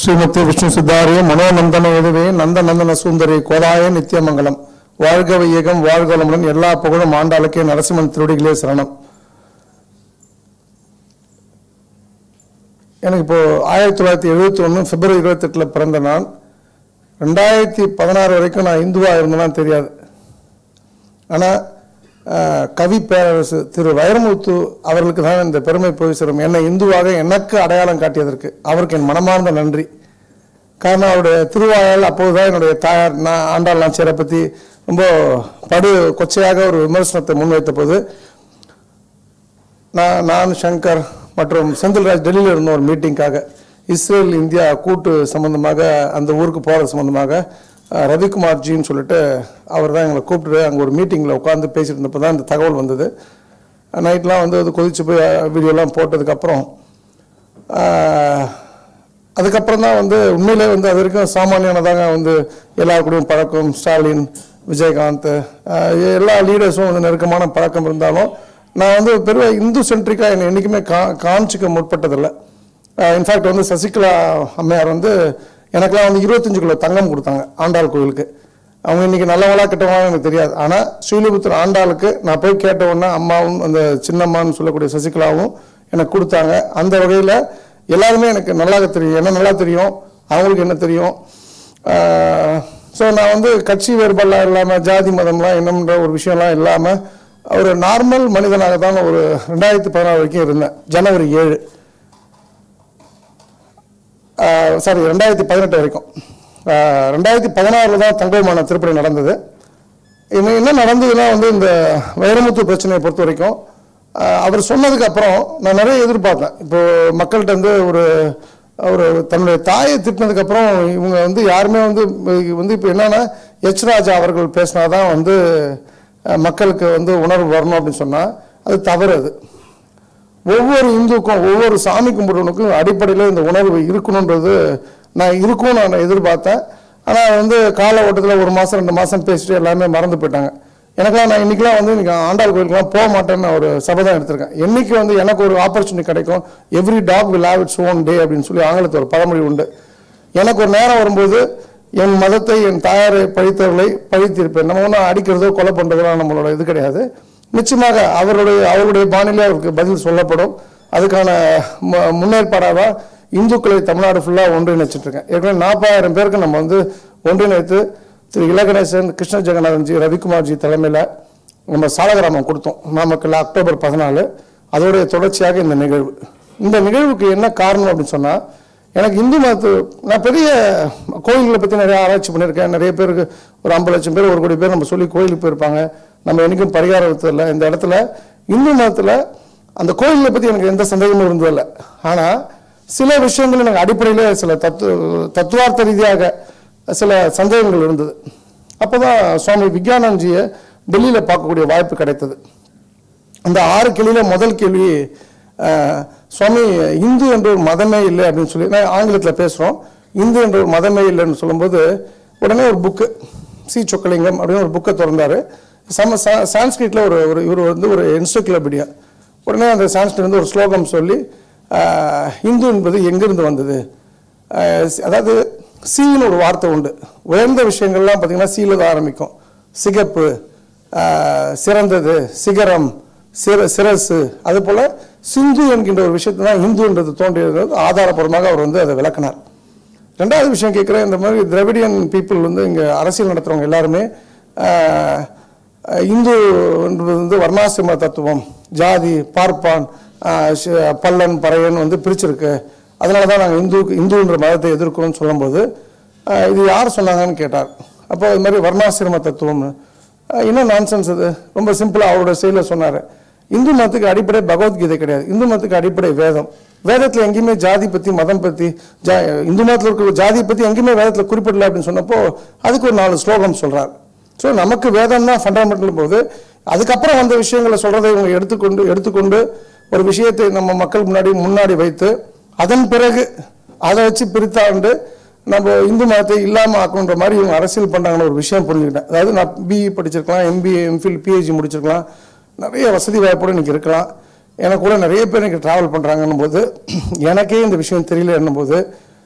ஸ்ரீமதி விஷ்ணு சித்தாரிய மனோநந்தன எதுவே நந்த நந்தன சுந்தரி கோதாய நித்தியமங்கலம் வாழ்க வையகம் வாழ்க வளமுடன் எல்லா புகழும் ஆண்டாளுக்கே நரசிம்மன் திருடிகளே சரணம் எனக்கு இப்போ ஆயிரத்தி தொள்ளாயிரத்தி எழுபத்தி ஒன்று பிப்ரவரி இருபத்தெட்டில் பிறந்த நான் ரெண்டாயிரத்தி பதினாறு வரைக்கும் நான் இந்துவாக இருந்தேன்னா தெரியாது ஆனால் கவி பேரரசு திரு வைரமுத்து அவர்களுக்கு தான் இந்த பெருமை போய் சேரும் என்னை இந்துவாக எனக்கு அடையாளம் காட்டியதற்கு அவருக்கு என் மனமார்ந்த நன்றி காரணம் அவருடைய திருவாயால் அப்போதுதான் என்னுடைய தாயார் நான் ஆண்டாள் நாச்சியாரை பற்றி ரொம்ப படு கொச்சையாக ஒரு விமர்சனத்தை முன்வைத்த போது நான் நான் சங்கர் மற்றும் செந்தில்ராஜ் டெல்லியில் இருந்த ஒரு மீட்டிங்காக இஸ்ரேல் இந்தியா கூட்டு சம்பந்தமாக அந்த ஊருக்கு போகிறது சம்பந்தமாக அஹ், ரவிக்குமார் ஜின்னு சொல்லிட்டு அவர் தான் எங்களை கூப்பிட்டு அங்கே ஒரு மீட்டிங்கில் உட்காந்து பேசிட்டு இருந்தப்போ தான் இந்த தகவல் வந்தது நைட்லாம் வந்து அது கொதிச்சு போய் வீடியோலாம் போட்டதுக்கப்புறம் ஆஹ், அதுக்கப்புறம் தான் வந்து உண்மையிலே வந்து அது வரைக்கும் சாமானியானதாங்க வந்து எல்லா கூடயும் பழக்கம் ஸ்டாலின் விஜயகாந்த் ஆஹ், எல்லா லீடர்ஸும் வந்து நெருக்கமான பழக்கம் இருந்தாலும் நான் வந்து பெரிய இந்து சென்ட்ரிக்காக என்னை என்றைக்குமே கா காமிச்சிக்க முற்பட்டதில்லை இன்ஃபேக்ட் வந்து சசிகலா அம்மையார் வந்து எனக்கெல்லாம் வந்து இருபத்தஞ்சு கிலோ தங்கம் கொடுத்தாங்க ஆண்டாள் கோயிலுக்கு அவங்க இன்னைக்கு நல்லவங்களா கெட்டவங்களா எனக்கு தெரியாது ஆனால் ஸ்ரீலிபுத்தூர் ஆண்டாளுக்கு நான் போய் கேட்ட உடனே அம்மாவும் அந்த சின்னம்மான்னு சொல்லக்கூடிய சசிகலாவும் எனக்கு கொடுத்தாங்க அந்த வகையில் எல்லாருமே எனக்கு நல்லா தெரியும் என்ன நல்லா தெரியும் அவங்களுக்கு என்ன தெரியும் ஸோ நான் வந்து கட்சி வேறுபாடுலாம் இல்லாமல் ஜாதி மதம்லாம் என்னன்ற ஒரு விஷயம்லாம் இல்லாமல் ஒரு நார்மல் மனிதனாக தான் ஒரு ரெண்டாயிரத்தி பதினாறு வரைக்கும் இருந்தேன் ஜனவரி ஏழு சாரி ரெண்டாயிரத்தி பதினெட்டு வரைக்கும் ஆஹ் ரெண்டாயிரத்தி பதினாறில் தான் தங்கமான திருப்பதி நடந்தது இன்னும் என்ன நடந்ததுன்னா வந்து இந்த வைரமுத்து பிரச்சனையை பொறுத்த வரைக்கும் ஆஹ் அவர் சொன்னதுக்கு அப்புறம் நான் நிறைய எதிர்பார்த்தேன் இப்போ மக்கள்கிட்ட வந்து ஒரு ஒரு தன்னுடைய தாயை திட்டினதுக்கு அப்புறம் இவங்க வந்து யாருமே வந்து வந்து இப்போ என்னன்னா எச் ராஜா அவர்கள் பேசினாதான் வந்து ஆஹ் மக்களுக்கு வந்து உணர்வு வரணும் அப்படின்னு சொன்னால் அது தவறு அது ஒவ்வொரு இந்துக்கும் ஒவ்வொரு சாமி கும்பிடுவனுக்கும் அடிப்படையில் இந்த உணர்வு இருக்கணுன்றது நான் இருக்கும் நான் எதிர்பார்த்தேன் ஆனால் வந்து கால ஓட்டத்தில் ஒரு மாதம் ரெண்டு மாதம் பேசிட்டு எல்லாமே மறந்து போயிட்டாங்க எனக்கெல்லாம் நான் இன்னைக்கெல்லாம் வந்து இன்னைக்கு ஆண்டாள் கோயிலுக்குலாம் போக மாட்டேன்னு நான் ஒரு சபதம் எடுத்திருக்கேன் என்னைக்கு வந்து எனக்கு ஒரு ஆப்பர்ச்சுனிட்டி கிடைக்கும் every dog will have its own day அப்படின்னு சொல்லி ஆங்கிலத்தில் ஒரு பழமொழி உண்டு எனக்கு ஒரு நேரம் வரும்போது என் மதத்தை என் தாயாரை பழித்தவர்களை பழித்திருப்பேன் நம்ம ஒன்றும் அடிக்கிறதோ கொலை பண்ணுறதோ நம்மளோட இது கிடையாது நிச்சயமாக அவருடைய அவருடைய பாணியிலே அவருக்கு பதில் சொல்லப்படும் அதுக்கான மு- முன்னேற்பாடாக தான் இந்துக்களை தமிழ்நாடு ஃபுல்லாக ஒன்றிணைச்சிட்டு இருக்கேன் ஏற்கனவே நாற்பதாயிரம் பேருக்கு நம்ம வந்து ஒன்றிணைத்து திரு இலகணேசன் கிருஷ்ண ஜெகநாதன்ஜி ரவிக்குமார்ஜி தலைமையில் நம்ம சாலகிராமம் கொடுத்தோம் நாமக்கல் அக்டோபர் பதினாலு அதோடைய தொடர்ச்சியாக இந்த நிகழ்வு இந்த நிகழ்வுக்கு என்ன காரணம் அப்படின்னு சொன்னால் எனக்கு இந்து மதத்து நான் பெரிய கோயில்களை பற்றி நிறைய ஆராய்ச்சி பண்ணியிருக்கேன் நிறைய பேருக்கு ஒரு ஐம்பது லட்சம் பேர் ஒரு கோடி பேர் நம்ம சொல்லி கோயிலுக்கு போயிருப்பாங்க நம்ம என்றைக்கும் பரிகாரம் இல்லை இந்த இடத்துல இந்து மதத்தில் அந்த கோயிலை பற்றி எனக்கு எந்த சந்தேகமும் இருந்ததில்லை ஆனால் சில விஷயங்கள் எனக்கு அடிப்படையில் சில தத்து தத்துவார்த்த ரீதியாக சில சந்தேகங்கள் இருந்தது அப்போ தான் சுவாமி விக்யானந்த்ஜியை டெல்லியில் பார்க்கக்கூடிய வாய்ப்பு கிடைத்தது அந்த ஆறு கேள்வியில முதல் கேள்வி அஹ், சுவாமி இந்து என்ற ஒரு மதமே இல்லை அப்படின்னு சொல்லி நான் ஆங்கிலத்தில் பேசுகிறோம் இந்து என்ற ஒரு மதமே இல்லைன்னு சொல்லும்போது உடனே ஒரு புக்கு சி சொக்கலிங்கம் அப்படின்னு ஒரு புக்கை திறந்தாரு சம சா- சான்ஸ்கிரிட்ல ஒரு ஒரு இவர் வந்து ஒரு என்சைக்ளோபீடியா உடனே அந்த சான்ஸ்கிரிட் வந்து ஒரு ஸ்லோகம் சொல்லி அஹ், இந்து என்பது எங்கிருந்து வந்தது அஹ், அதாவது சீன்னு ஒரு வார்த்தை உண்டு உயர்ந்த விஷயங்கள்லாம் பார்த்தீங்கன்னா சீல தான் ஆரம்பிக்கும் சிகப்பு ஆஹ், சிறந்தது சிகரம் சிர சிரசு அது போல சிந்து என்கின்ற ஒரு விஷயத்தை தான் இந்துன்றது தோன்றியது ஆதாரபூர்வமாக அவர் வந்து அதை விளக்கினார் ரெண்டாவது விஷயம் கேட்குறேன் இந்த மாதிரி திராவிடியன் பீப்புள் வந்து இங்கே அரசியல் நடத்துகிறவங்க எல்லாருமே ஆஹ், இந்து என்பது வந்து வர்ணாசிரம தத்துவம் ஜாதி பார்ப்பான் ஆஹ், ஷ- பல்லன் பறையன் வந்து பிரிச்சிருக்கு அதனால தான் நாங்கள் இந்து இந்துன்ற மதத்தை எதிர்க்கிறோம்னு சொல்லும்போது ஆஹ், இது யார் சொன்னாங்கன்னு கேட்டார் அப்போ இது மாதிரி வர்ணாசிரம தத்துவம்னு ஆஹ், என்ன நான்சென்ஸ் அது ரொம்ப சிம்பிளாக அவரோட செயலில் சொன்னார் இந்து மதத்துக்கு அடிப்படை பகவத்கீதை கிடையாது இந்து மதத்துக்கு அடிப்படை வேதம் வேதத்தில் எங்கேயுமே ஜாதி பற்றி மதம் பற்றி ஜா இந்து மதத்தில் இருக்கிற ஜாதியை பற்றி எங்கேயுமே வேதத்தில் குறிப்பிடல அப்படின்னு சொன்னப்போ அதுக்கு ஒரு நாலு ஸ்லோகம் சொல்கிறார் ஸோ நமக்கு வேதம் தான் ஃபண்டமெண்டல் போது அதுக்கப்புறம் வந்த விஷயங்களை சொல்கிறதை இவங்க எடுத்துக்கொண்டு எடுத்துக்கொண்டு ஒரு விஷயத்தை நம்ம மக்கள் முன்னாடி முன்னாடி வைத்து அதன் பிறகு அதை வச்சு பிரித்தாண்டு நம்ம இந்து மதத்தை இல்லாமல் ஆக்கணுன்ற மாதிரி இவங்க அரசியல் பண்ணுறாங்கன்னு ஒரு விஷயம் புரிஞ்சுக்கிட்டேன் அதாவது நான் பிஇ படிச்சிருக்கலாம் எம்பிஏ எம்ஃபில் பிஹெச்டி முடிச்சிருக்கலாம் நிறைய வசதி வாய்ப்போடு இன்னைக்கு இருக்கலாம் எனக்கு கூட நிறைய பேர் எனக்கு ட்ராவல் பண்ணுறாங்கன்னும் போது எனக்கே இந்த விஷயம் தெரியல என்னும் போது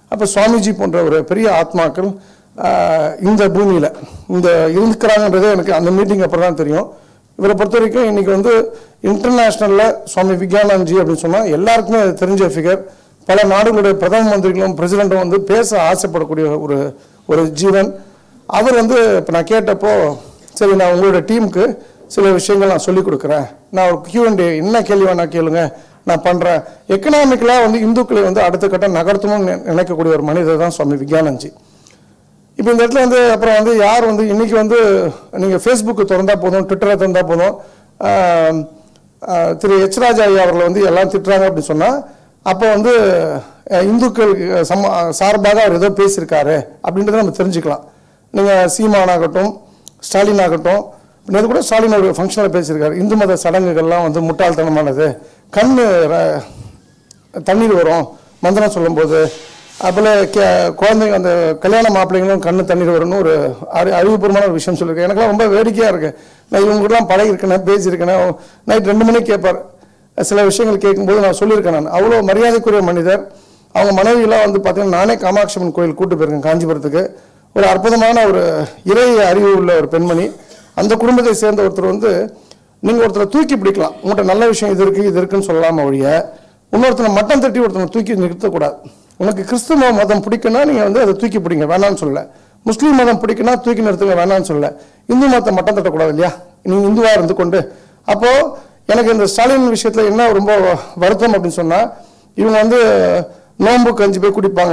அப்போ சுவாமிஜி போன்ற ஒரு பெரிய ஆத்மாக்கள் ஆஹ், இந்த பூமியில் இந்த இருக்கிறாங்கன்றதே எனக்கு அந்த மீட்டிங் அப்புறம் தான் தெரியும் இவரை பொறுத்த வரைக்கும் இன்னைக்கு வந்து இன்டர்நேஷ்னலில் சுவாமி விக்யானந்த்ஜி அப்படின்னு சொன்னால் எல்லாருக்குமே அது தெரிஞ்ச ஃபிகர் பல நாடுகளுடைய பிரதம மந்திரிகளும் பிரசிடெண்ட்டும் வந்து பேச ஆசைப்படக்கூடிய ஒரு ஒரு ஜீவன் அவர் வந்து இப்போ நான் கேட்டப்போ சரி நான் உங்களோட டீமுக்கு சில விஷயங்கள் நான் சொல்லிக் கொடுக்குறேன் நான் ஒரு கியூஎன்டே என்ன கேள்வி வேணா கேளுங்க நான் பண்ணுறேன் எக்கனாமிக்கலாக வந்து இந்துக்களை வந்து அடுத்த கட்டம் நகர்த்தணும்னு நி- நினைக்கக்கூடிய ஒரு மனிதர் தான் சுவாமி விக்யானந்த்ஜி இப்போ இந்த இடத்துல வந்து அப்புறம் வந்து யார் வந்து இன்னைக்கு வந்து நீங்கள் ஃபேஸ்புக்கு திறந்தா போதும் ட்விட்டரை திறந்தா போதும் ஆஹ், ஆஹ், திரு எச் ராஜா ஐயா அவர்களை வந்து எல்லாம் திட்டுறாங்க அப்படின்னு சொன்னால் அப்போ வந்து அஹ், இந்துக்கள் சம சார்பாக அவர் ஏதோ பேசியிருக்காரு அப்படின்றத நம்ம தெரிஞ்சுக்கலாம் நீங்கள் சீமான் ஆகட்டும் ஸ்டாலின் ஆகட்டும் நேற்று கூட ஸ்டாலின் ஒரு ஃபங்க்ஷனில் பேசியிருக்காரு இந்து மத சடங்குகள்லாம் வந்து முட்டாள்தனமானது கண்ணு ர- தண்ணீர் வரும் மந்திரம் சொல்லும்போது அப்போல கே குழந்தைங்க அந்த கல்யாண மாப்பிள்ளைங்களும் கண்ணு தண்ணீர் வரும்னு ஒரு அறி அறிவுபூர்வமான ஒரு விஷயம் சொல்லியிருக்கேன் எனக்குலாம் ரொம்ப வேடிக்கையாக இருக்கு நான் இவங்ககிட்டலாம் பழகிருக்கேன் பேசியிருக்கேன் நைட் ரெண்டு மணிக்கு கேட்பார் சில விஷயங்கள் கேட்கும்போது நான் சொல்லியிருக்கேன் நான் அவ்வளோ மரியாதைக்குரிய மனிதர் அவங்க மனைவியெல்லாம் வந்து பார்த்தீங்கன்னா நானே காமாட்சி அம்மன் கோயில் கூட்டு போயிருக்கேன் காஞ்சிபுரத்துக்கு ஒரு அற்புதமான ஒரு இறை அறிவு உள்ள ஒரு பெண்மணி அந்த குடும்பத்தை சேர்ந்த ஒருத்தர் வந்து நீங்கள் ஒருத்தரை தூக்கி பிடிக்கலாம் உங்கள்கிட்ட நல்ல விஷயம் இது இருக்குது இது இருக்குன்னு சொல்லலாம ஒழிய இன்னொருத்தனை மட்டம் தட்டி ஒருத்தனை தூக்கி நிறுத்தக்கூடாது உனக்கு கிறிஸ்துவ மதம் பிடிக்குன்னா நீங்கள் வந்து அதை தூக்கி பிடிங்க வேணாம்னு சொல்லல முஸ்லீம் மதம் பிடிக்குன்னா தூக்கி நிறுத்துங்க வேணாம்னு சொல்லல இந்து மதத்தை மட்டம் தட்டக்கூடாது இல்லையா நீங்கள் இந்துவாக இருந்து கொண்டு அப்போது எனக்கு இந்த ஸ்டாலின் விஷயத்தில் என்ன ரொம்ப வருத்தம் அப்படின்னு சொன்னால் இவங்க வந்து நோன்பு கஞ்சி போய் குடிப்பாங்க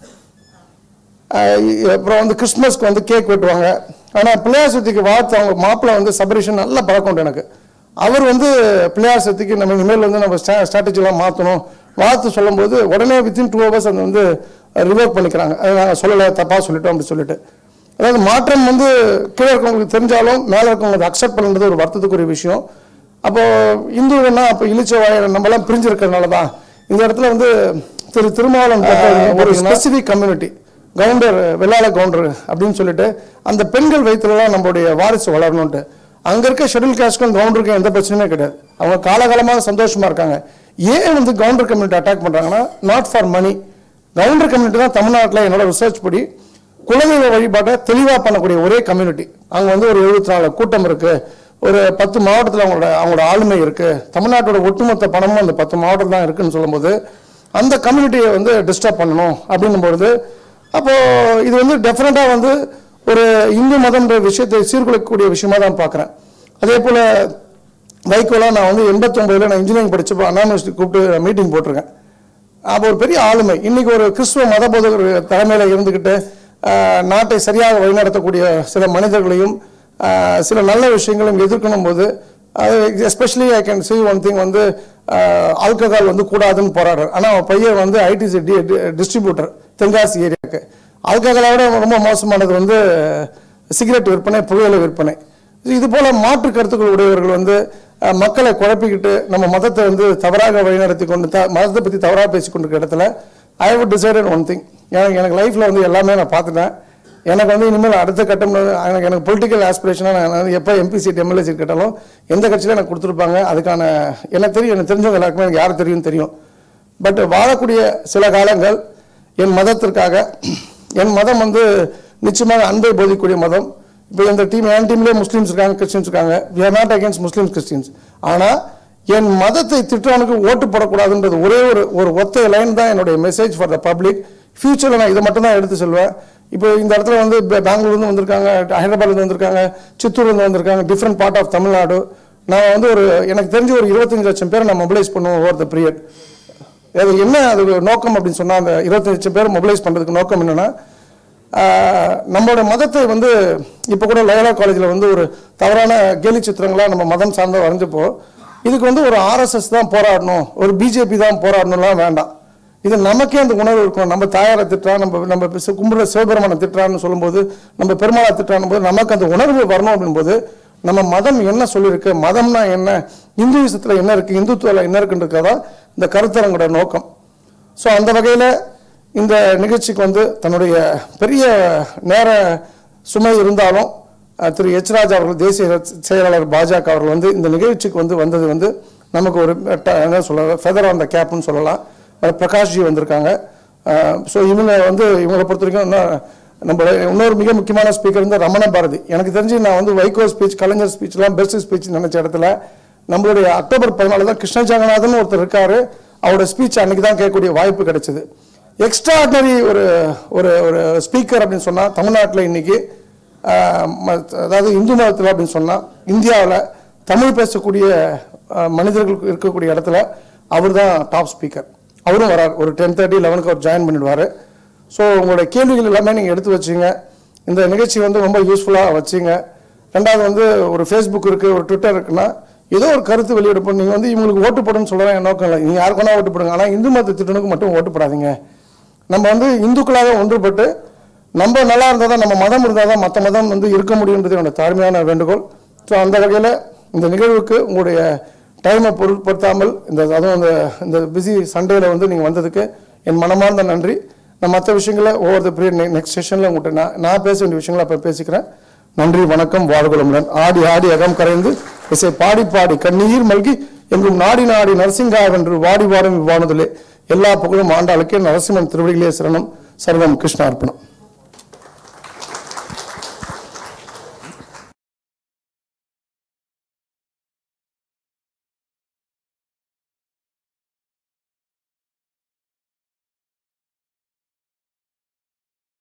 ஆஹ் அப்புறம் வந்து கிறிஸ்மஸ்க்கு வந்து கேக் வெட்டுவாங்க ஆனால் பிள்ளையார் சதுர்த்திக்கு வாழ்த்து அவங்க மாப்பிள்ளை வந்து சபரேஷன் நல்ல பழக்கம் உண்டு எனக்கு அவர் வந்து பிள்ளையார் சதுர்த்திக்கு நம்ம இனிமேல் வந்து நம்ம ஸ்ட்ராட்டஜிலாம் மாற்றணும் வாழ்த்து சொல்லும்போது உடனே வித்தின் டூ ஹவர்ஸ் அந்த வந்து ரிவோக் பண்ணிக்கிறாங்க அதை நாங்கள் சொல்லலை தப்பாக சொல்லிட்டோம் அப்படி சொல்லிட்டு அதாவது மாற்றம் வந்து கீழே இருக்கவங்களுக்கு தெரிஞ்சாலும் மேலே இருக்கவங்களுக்கு அக்செப்ட் பண்ணுறது ஒரு வருத்தத்துக்குரிய விஷயம் அப்போ இந்துன்னா அப்போ இழிச்ச வாய நம்மலாம் பிரிஞ்சிருக்கிறதுனால தான் இந்த இடத்துல வந்து திரு திருமாவளவன் பொறுத்தவரைக்கும் ஒரு ஸ்பெசிஃபிக் கம்யூனிட்டி கவுண்டர் வெள்ளாள கவுண்டர் அப்படின்னு சொல்லிட்டு அந்த பெண்கள் வயிற்றுலலாம் நம்மளுடைய வாரிசு வளரணும்ட்டு அங்க இருக்க ஷெட்யூல் காஸ்ட்க்கும் கவுண்டருக்கும் எந்த பிரச்சனையுமே கிடையாது அவங்க காலகாலமாக சந்தோஷமா இருக்காங்க ஏன் வந்து கவுண்டர் கம்யூனிட்டி அட்டாக் பண்றாங்கன்னா not for money Gounder community தான் தமிழ்நாட்டில் என்னோட ரிசர்ச் படி குலதெய்வ வழிபாட்டை தெளிவாக பண்ணக்கூடிய ஒரே கம்யூனிட்டி அங்கே வந்து ஒரு எழுபத்தி நாலு கூட்டம் இருக்கு ஒரு பத்து மாவட்டத்தில் அவங்களோட அவங்களோட ஆளுமை இருக்கு தமிழ்நாட்டோட ஒட்டுமொத்த பணமும் அந்த பத்து மாவட்டம் தான் இருக்குன்னு சொல்லும்போது அந்த கம்யூனிட்டியை வந்து டிஸ்டர்ப் பண்ணணும் அப்படின்னும் பொழுது அப்போ இது வந்து டெஃபினட்டாக வந்து ஒரு இந்து மதம்ன்ற விஷயத்தை சீர்குலைக்கக்கூடிய விஷயமா தான் பார்க்குறேன் அதே போல் வைகோலாம் நான் வந்து எண்பத்தொம்பதுல நான் இன்ஜினியரிங் படிச்சப்போ அண்ணா யூனிவர்சிட்டி கூப்பிட்டு மீட்டிங் போட்டிருக்கேன் அப்போ ஒரு பெரிய ஆளுமை இன்னைக்கு ஒரு கிறிஸ்துவ மத போதகர் தலைமையில் இருந்துக்கிட்டு ஆஹ், நாட்டை சரியாக வழிநடத்தக்கூடிய சில மனிதர்களையும் ஆஹ், சில நல்ல விஷயங்களையும் எதிர்க்கணும் போது அது especially I can see one thing வந்து ஆல்கஹால் வந்து கூடாதுன்னு போராடுறார் ஆனால் அவன் பையன் வந்து ஐடிசி டிஸ்ட்ரிபியூட்டர் தென்காசி ஏரியாவுக்கு ஆல்கஹாலை விட ரொம்ப மோசமானது வந்து சிகரெட் விற்பனை புகையிலை விற்பனை இது போல மாற்று கருத்துக்கள் உடையவர்கள் வந்து அஹ், மக்களை குழப்பிக்கிட்டு நம்ம மதத்தை வந்து தவறாக வழிநடத்தி கொண்டு த மதத்தை பற்றி தவறாக பேசி கொண்டிருக்க இடத்துல I would decided one thing எனக்கு எனக்கு லைஃப்பில் வந்து எல்லாமே நான் பார்த்துட்டேன் எனக்கு வந்து இனிமேல் அடுத்த கட்டம் வந்து எனக்கு எனக்கு பொலிட்டிக்கல் ஆஸ்பிரேஷனாக நான் வந்து எப்போ எம்பி சீட் எம்எல்ஏ சீட் கேட்டாலும் எந்த கட்சியில் எனக்கு கொடுத்துருப்பாங்க அதுக்கான எனக்கு தெரியும் எனக்கு தெரிஞ்சவங்க எல்லாருக்குமே எனக்கு யார் தெரியும் தெரியும் பட் வாழக்கூடிய சில காலங்கள் என் மதத்திற்காக என் மதம் வந்து நிச்சயமாக அன்பை போதிக்கக்கூடிய மதம் இப்போ இந்த டீம் என் டீம்லேயே முஸ்லீம்ஸ் இருக்காங்க கிறிஸ்டின்ஸ் இருக்காங்க we are not against Muslims Christians ஆனால் என் மதத்தை திட்டவனுக்கு ஓட்டு போடக்கூடாதுன்றது ஒரே ஒரு ஒரு ஒத்த லைன் தான் என்னுடைய மெசேஜ் ஃபார் த பப்ளிக் ஃபியூச்சரில் நான் இதை மட்டும் தான் எடுத்து சொல்வேன் இப்போ இந்த இடத்துல வந்து பெ- பெங்களூர்லேருந்து வந்திருக்காங்க ஹைதராபாத்லேருந்து வந்திருக்காங்க சித்தூர்லேருந்து வந்திருக்காங்க டிஃப்ரெண்ட் பார்ட் ஆஃப் தமிழ்நாடு நான் வந்து ஒரு எனக்கு தெரிஞ்ச ஒரு இருபத்தஞ்சு லட்சம் பேரை நான் மொபிலைஸ் பண்ணுவோம் ஓவர் த பீரியட் அது என்ன அது நோக்கம் அப்படின்னு சொன்னா அந்த இருபத்தஞ்சு லட்சம் பேர் மொபிலைஸ் பண்றதுக்கு நோக்கம் என்னன்னா ஆஹ், நம்மளோட மதத்தை வந்து இப்போ கூட லயோலா காலேஜில் வந்து ஒரு தவறான கேலி சித்திரங்களா நம்ம மதம் சார்ந்த வரைஞ்சப்போ இதுக்கு வந்து ஒரு ஆர்எஸ்எஸ் தான் போராடணும் ஒரு பிஜேபி தான் போராடணும்லாம் வேண்டாம் இது நமக்கே அந்த உணர்வு இருக்கும் நம்ம தாயாரை திட்டுறா நம்ம நம்ம சி- கும்பிடுற சிவபெருமானை திட்டுறான்னு சொல்லும்போது நம்ம பெருமாளை திட்டுறான்னு போது நமக்கு அந்த உணர்வு வரணும் அப்படின்போது நம்ம மதம் என்ன சொல்லியிருக்கு மதம்னா என்ன இந்துவிசத்தில் என்ன இருக்கு இந்துத்துவத்தில் என்ன இருக்குன்றதுக்காக இந்த கருத்தரங்கோட நோக்கம் ஸோ அந்த வகையில் இந்த நிகழ்ச்சிக்கு வந்து தன்னுடைய பெரிய நேர சுமை இருந்தாலும் அஹ், திரு எச் ராஜா அவர்கள் தேசிய செயலாளர் பாஜக அவர்கள் வந்து இந்த நிகழ்ச்சிக்கு வந்து வந்தது வந்து நமக்கு ஒரு ட- என்ன சொல்ல ஃபெதர் ஆன் த கேப்னு சொல்லலாம் அஹ், பிரகாஷ்ஜி வந்திருக்காங்க ஸோ இவங்க வந்து இவங்களை பொறுத்த வரைக்கும் இன்னும் நம்ம இன்னொரு மிக முக்கியமான ஸ்பீக்கர் வந்து ரமண பாரதி எனக்கு தெரிஞ்சு நான் வந்து வைகோ ஸ்பீச் கலைஞர் ஸ்பீச்லாம் பெஸ்ட் ஸ்பீச் நினைச்ச இடத்துல நம்மளுடைய அக்டோபர் பதினாலு தான் கிருஷ்ண ஜெகநாதன் ஒருத்தர் இருக்காரு அவரோட ஸ்பீச் அன்னைக்கு தான் கேட்கக்கூடிய வாய்ப்பு கிடைச்சது எக்ஸ்ட்ராடினரி ஒரு ஒரு ஒரு ஸ்பீக்கர் அப்படின்னு சொன்னால் தமிழ்நாட்டில் இன்னைக்கு ஆஹ், ம- அதாவது இந்து மதத்தில் அப்படின்னு சொன்னால் இந்தியாவில் தமிழ் பேசக்கூடிய ஆஹ், மனிதர்கள் இருக்கக்கூடிய இடத்துல அவர் தான் டாப் ஸ்பீக்கர் அவரும் வரார் ஒரு டென் தேர்ட்டி லெவனுக்கு அவர் ஜாயின் பண்ணிடுவார் ஸோ உங்களோட கேள்விகள் எல்லாமே நீங்கள் எடுத்து வச்சிங்க இந்த நிகழ்ச்சி வந்து ரொம்ப யூஸ்ஃபுல்லாக வச்சிங்க ரெண்டாவது வந்து ஒரு ஃபேஸ்புக் இருக்குது ஒரு ட்விட்டர் இருக்குன்னா ஏதோ ஒரு கருத்து வெளியிடப்போ நீங்கள் வந்து இவங்களுக்கு ஓட்டு போடுன்னு சொல்லலாம் என் நோக்கம் இல்லை நீங்கள் யாருக்கு வேணா ஓட்டு போடுங்க ஆனால் இந்து மத திட்டனுக்கு மட்டும் ஓட்டு போடாதீங்க நம்ம வந்து இந்துக்களாக ஒன்றுபட்டு நம்ம நல்லா இருந்தால் தான் நம்ம மதம் இருந்தால் தான் மற்ற மதம் வந்து இருக்க முடியுன்றது என்னோட தாழ்மையான வேண்டுகோள் ஸோ அந்த வகையில் இந்த நிகழ்வுக்கு உங்களுடைய டைமை பொருட்படுத்தாமல் இந்த அதுவும் இந்த இந்த பிஸி சண்டேல வந்து நீங்கள் வந்ததுக்கு என் மனமார்ந்த நன்றி நான் மற்ற விஷயங்களை ஒவ்வொரு பீரியட் நெக்ஸ்ட் செஷனில் உங்கள்கிட்ட நான் நான் பேச வேண்டிய விஷயங்களை அப்போ பேசிக்கிறேன் நன்றி வணக்கம் வாழ்குளமுடன் ஆடி ஆடி அகம் கரைந்து இசை பாடி பாடி கண்ணீர் மல்கி எங்கும் நாடி நாடி நரசிங்கா வென்று வாடி வாடும் இவ்வாணுதலே எல்லா புகழும் ஆண்டாளுக்கே நரசிம்மன் திருவடிகளே சரணம் சர்வம் கிருஷ்ணார்ப்பணம்